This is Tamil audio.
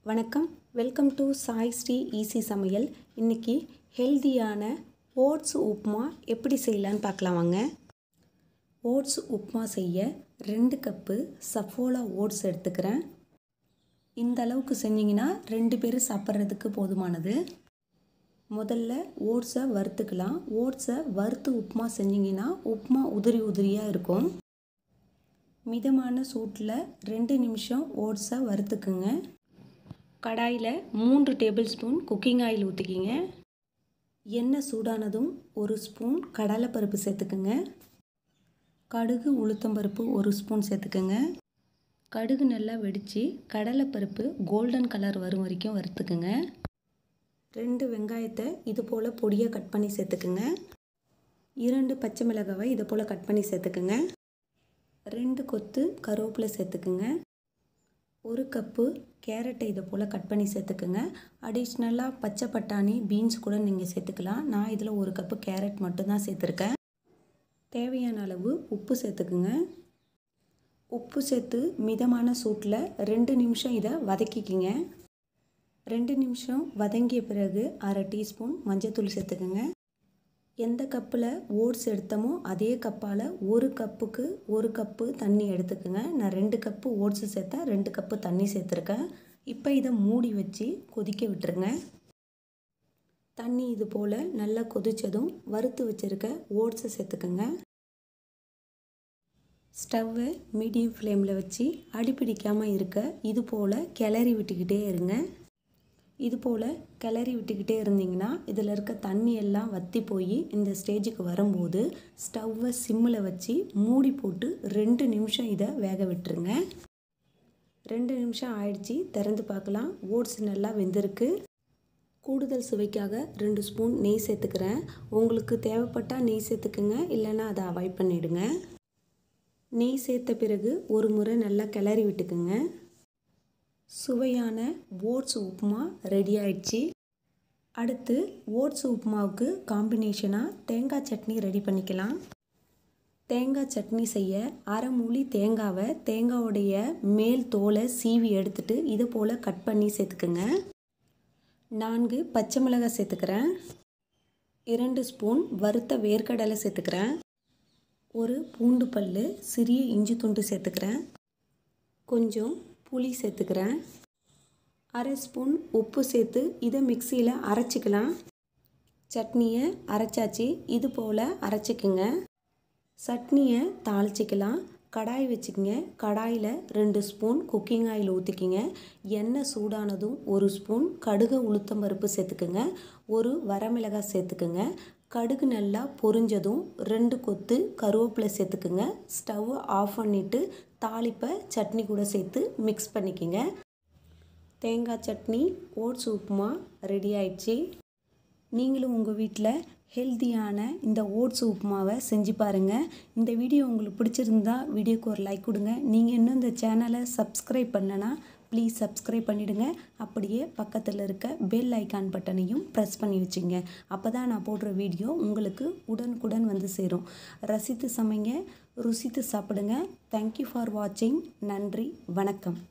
வணக்கம் welcome to Sai Sri easy சமையல் இன்றைக்கி ஹெல்தியான ஓட்ஸ் உப்புமா எப்படி செய்யலான்னு பார்க்கலாம் வாங்க ஓட்ஸ் உப்புமா செய்ய ரெண்டு கப்பு சஃபோலா ஓட்ஸ் எடுத்துக்கிறேன் இந்த அளவுக்கு செஞ்சிங்கன்னா ரெண்டு பேரும் சாப்பிட்றதுக்கு போதுமானது முதல்ல ஓட்ஸை வறுத்துக்கலாம் ஓட்ஸை வறுத்து உப்புமா செஞ்சிங்கன்னா உப்புமா உதிரி உதிரியாக இருக்கும் மிதமான சூட்டில் ரெண்டு நிமிஷம் ஓட்ஸை வறுத்துக்குங்க கடாயில் மூன்று டேபிள் ஸ்பூன் குக்கிங் ஆயில் ஊற்றிக்கிங்க எண்ணெய் சூடானதும் ஒரு ஸ்பூன் கடலைப்பருப்பு சேர்த்துக்குங்க கடுகு உளுத்தம்பருப்பு ஒரு ஸ்பூன் சேர்த்துக்குங்க கடுகு நல்லா வெடித்து கடலைப்பருப்பு கோல்டன் கலர் வரும் வரைக்கும் வறுத்துக்குங்க ரெண்டு வெங்காயத்தை இது போல் பொடியாக கட் பண்ணி சேர்த்துக்குங்க இரண்டு பச்சை மிளகாவை இது போல் கட் பண்ணி சேர்த்துக்குங்க ரெண்டு கொத்து கருவேப்பிலை சேர்த்துக்குங்க ஒரு கப்பு கேரட்டை இதை போல் கட் பண்ணி சேர்த்துக்குங்க அடிஷ்னலாக பச்சை பட்டாணி பீன்ஸ் கூட நீங்கள் சேர்த்துக்கலாம் நான் இதில் ஒரு கப்பு கேரட் மட்டும்தான் சேர்த்துருக்கேன் தேவையான அளவு உப்பு சேர்த்துக்குங்க உப்பு சேர்த்து மிதமான சூட்டில் ரெண்டு நிமிஷம் இதை வதக்கிக்கிங்க ரெண்டு நிமிஷம் வதங்கிய பிறகு அரை டீஸ்பூன் மஞ்சத்தூள் சேர்த்துக்குங்க எந்த கப்பில் ஓட்ஸ் எடுத்தோமோ அதே கப்பால் ஒரு கப்புக்கு ஒரு கப்பு தண்ணி எடுத்துக்கோங்க நான் ரெண்டு கப்பு ஓட்ஸு சேர்த்தேன் ரெண்டு கப்பு தண்ணி சேர்த்துருக்கேன் இப்போ இதை மூடி வச்சு கொதிக்க விட்டுருங்க தண்ணி இது போல் நல்லா கொதித்ததும் வறுத்து வச்சுருக்க ஓட்ஸை சேர்த்துக்கோங்க ஸ்டவ்வை மீடியம் ஃப்ளேமில் வச்சு அடிப்பிடிக்காமல் இருக்க இது போல் கிளறி விட்டுக்கிட்டே இருங்க இது போல் கிளறி விட்டுக்கிட்டே இருந்தீங்கன்னா இதில் இருக்க தண்ணி எல்லாம் வற்றி போய் இந்த ஸ்டேஜுக்கு வரும்போது ஸ்டவ்வை சிம்மில் வச்சு மூடி போட்டு ரெண்டு நிமிஷம் இதை வேக விட்டுருங்க ரெண்டு நிமிஷம் ஆயிடுச்சு திறந்து பார்க்கலாம் ஓட்ஸ் நல்லா வெந்திருக்கு கூடுதல் சுவைக்காக ரெண்டு ஸ்பூன் நெய் சேர்த்துக்கிறேன் உங்களுக்கு தேவைப்பட்டால் நெய் சேர்த்துக்குங்க இல்லைன்னா அதை அவாய்ட் பண்ணிவிடுங்க நெய் சேர்த்த பிறகு ஒரு முறை நல்லா கிளறி விட்டுக்குங்க சுவையான ஓட்ஸ் உப்புமா ரெடி ஆயிடுச்சு அடுத்து ஓட்ஸ் உப்புமாவுக்கு காம்பினேஷனாக தேங்காய் சட்னி ரெடி பண்ணிக்கலாம் தேங்காய் சட்னி செய்ய அரை மூலி தேங்காவை தேங்காவுடைய மேல் தோலை சீவி எடுத்துட்டு இதை போல் கட் பண்ணி சேர்த்துக்குங்க நான்கு பச்சை மிளகாய் சேர்த்துக்கிறேன் இரண்டு ஸ்பூன் வறுத்த வேர்க்கடலை சேர்த்துக்கிறேன் ஒரு பூண்டு பல் சிறிய இஞ்சி துண்டு சேர்த்துக்கிறேன் கொஞ்சம் புளி சேர்த்துக்கிறேன் அரை ஸ்பூன் உப்பு சேர்த்து இதை மிக்சியில் அரைச்சிக்கலாம் சட்னியை அரைச்சாச்சு இது போல் அரைச்சிக்குங்க சட்னியை தாளிச்சிக்கலாம் கடாய் வச்சுக்கோங்க கடாயில் ரெண்டு ஸ்பூன் குக்கிங் ஆயில் ஊற்றிக்கிங்க எண்ணெய் சூடானதும் ஒரு ஸ்பூன் கடுகு உளுத்தம்பருப்பு சேர்த்துக்குங்க ஒரு வரமிளகாய் சேர்த்துக்குங்க கடுகு நல்லா பொரிஞ்சதும் ரெண்டு கொத்து கருவேப்பிலை சேர்த்துக்குங்க ஸ்டவ் ஆஃப் பண்ணிவிட்டு தாளிப்பை சட்னி கூட சேர்த்து மிக்ஸ் பண்ணிக்கோங்க தேங்காய் சட்னி ஓட்ஸ் உப்புமா ரெடி ஆயிடுச்சு நீங்களும் உங்கள் வீட்டில் ஹெல்த்தியான இந்த ஓட்ஸ் உப்புமாவை செஞ்சு பாருங்கள் இந்த வீடியோ உங்களுக்கு பிடிச்சிருந்தா வீடியோக்கு ஒரு லைக் கொடுங்க நீங்கள் இன்னும் இந்த சேனலை சப்ஸ்கிரைப் பண்ணனா ப்ளீஸ் சப்ஸ்கிரைப் பண்ணிவிடுங்க அப்படியே பக்கத்தில் இருக்க பெல் ஐக்கான் பட்டனையும் ப்ரெஸ் பண்ணி வச்சுங்க அப்போ தான் நான் போடுற வீடியோ உங்களுக்கு உடனுக்குடன் வந்து சேரும் ரசித்து சமைங்க ருசித்து சாப்பிடுங்க தேங்க்யூ ஃபார் வாட்சிங் நன்றி வணக்கம்